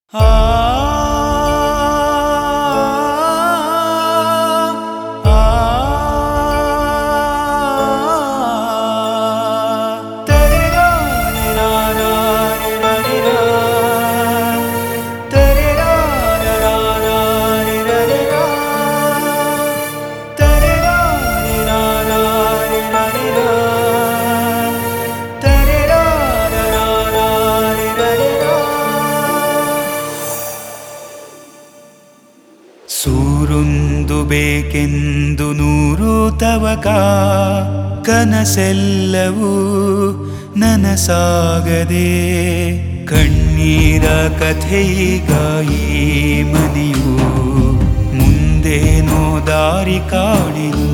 ಸೂರೊಂದು ಬೇಕೆಂದು ನೂರು ತವಕ ಕನಸೆಲ್ಲವೂ ನನಸಾಗದೆ ಕಣ್ಣೀರ ಕಥೆಯಿಗ ಈ ಮನೆಯು ಮುಂದೇನೋ ದಾರಿ ಕಾಣಿರು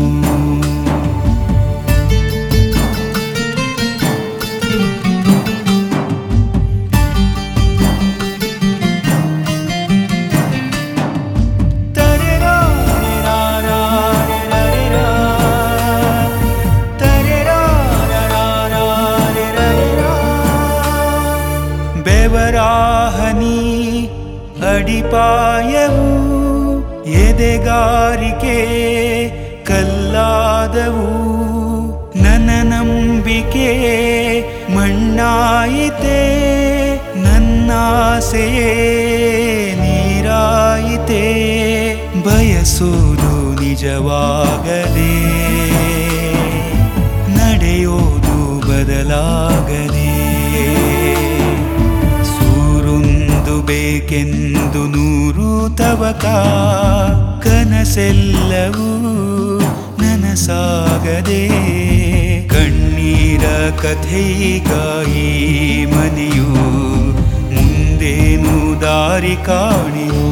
ಬೆವರಾಹನಿ ಅಡಿಪಾಯವು ಎದೆಗಾರಿಕೆ ಕಲ್ಲಾದವು ನನ್ನ ನಂಬಿಕೆ ಮಣ್ಣಾಯಿತೆ ನನ್ನಾಸೆಯೇ ನೀರಾಯಿತೆ ಬಯಸೋದು ನಿಜವಾಗದೆ ನಡೆಯೋದು ಬದಲಾಗದೆ ಸೂರೊಂದು ಬೇಕೆಂದು ನೂರು ತವಕ ಕನಸೆಲ್ಲವೂ ನನಸಾಗದೆ ಕಣ್ಣೀರ ಕಥೆಯಿಗ ಈ ಮನೆಯು ಮುಂದೇನು ದಾರಿ ಕಾಣಿರು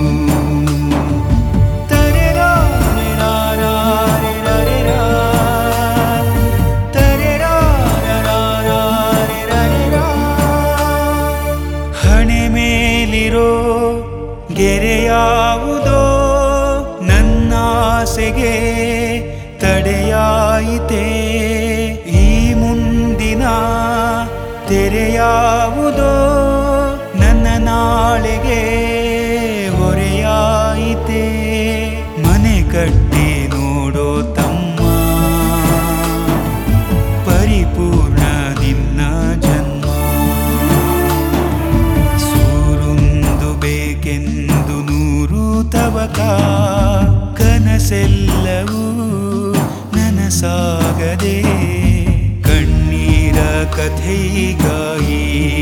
ಹಣೆ ಮೇಲಿರೋ ಗೆರೆಯಾವುದೋ ನನ್ನಾಸೆಗೆ ತಡೆಯಾಯಿತೆ ಈ ಮುಂದಿನ ತೆರೆಯಾವುದೋ ನನ್ನ ನಾಳೆಗೆ ಹೊರೆಯಾಯಿತೆ ಮನೆ ಕಟ್ಟಿ ನೋಡೋ ತಮ್ಮ ಪರಿಪೂರ್ಣ ನಿನ್ನ ಜನ್ಮ ಸೂರೊಂದು ಬೇಕೆಂದು ನೂರು ತವಕ ಕನಸೆಲ್ಲವೂ ನನಸಾಗದೆ ಕಣ್ಣೀರ ಕಥೆಯಿಗ ಈ